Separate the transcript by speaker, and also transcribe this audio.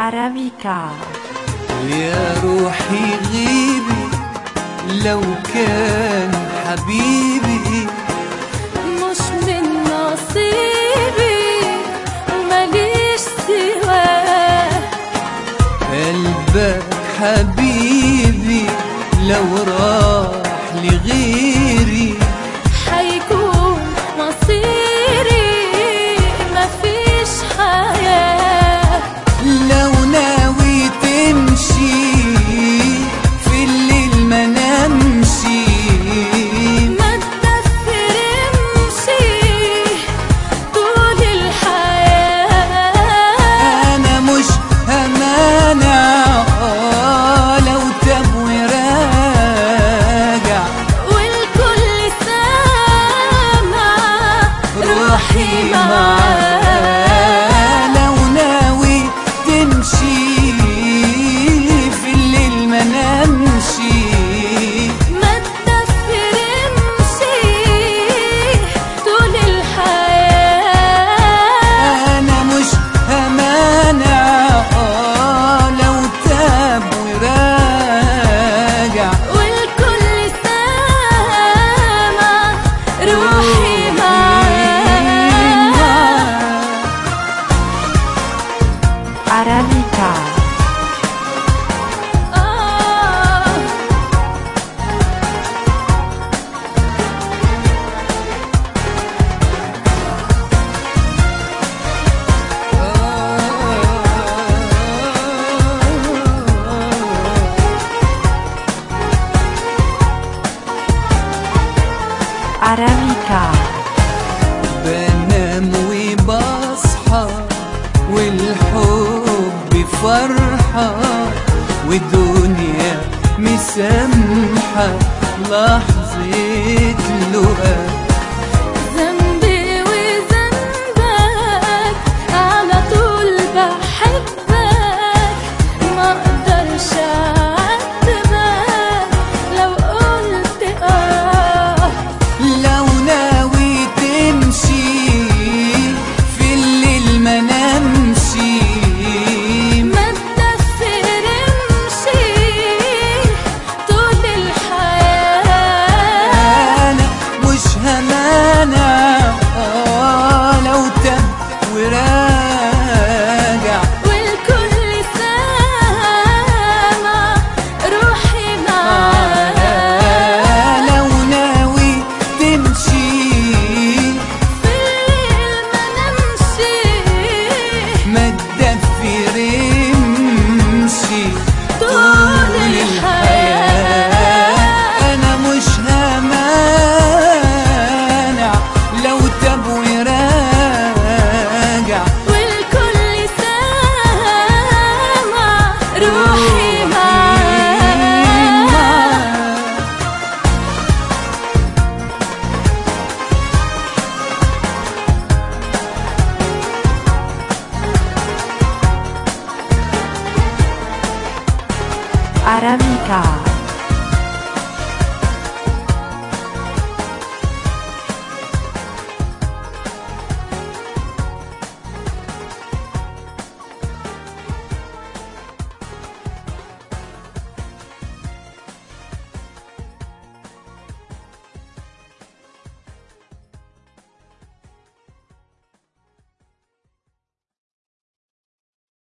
Speaker 1: أرابيكا
Speaker 2: يا روحي غيبي لو كان حبيبي
Speaker 3: مش من نصيبي ماليش سواه
Speaker 2: قلبك حبيبي لو راح لغيري
Speaker 3: حيكون مصيري مفيش حياة
Speaker 2: لو ناوي تمشي في الليل ما نمشي
Speaker 3: ما تدفرمشي طول الحياة
Speaker 2: انا مش همانع آه لو تبوي راجع
Speaker 3: والكل سامع
Speaker 2: روحي معاه لو ناوي تمشي في الليل ما نمشي
Speaker 3: ما تدفرمشي طول الحياة
Speaker 2: انا مش همانع آه لو تاب وراجع
Speaker 3: والكل سامع روحي معاه
Speaker 1: أرابيكا
Speaker 3: آه
Speaker 1: أرابيكا
Speaker 2: بنام وبصحى والحب فرحة ودنيا مسامحة لحظة لقاء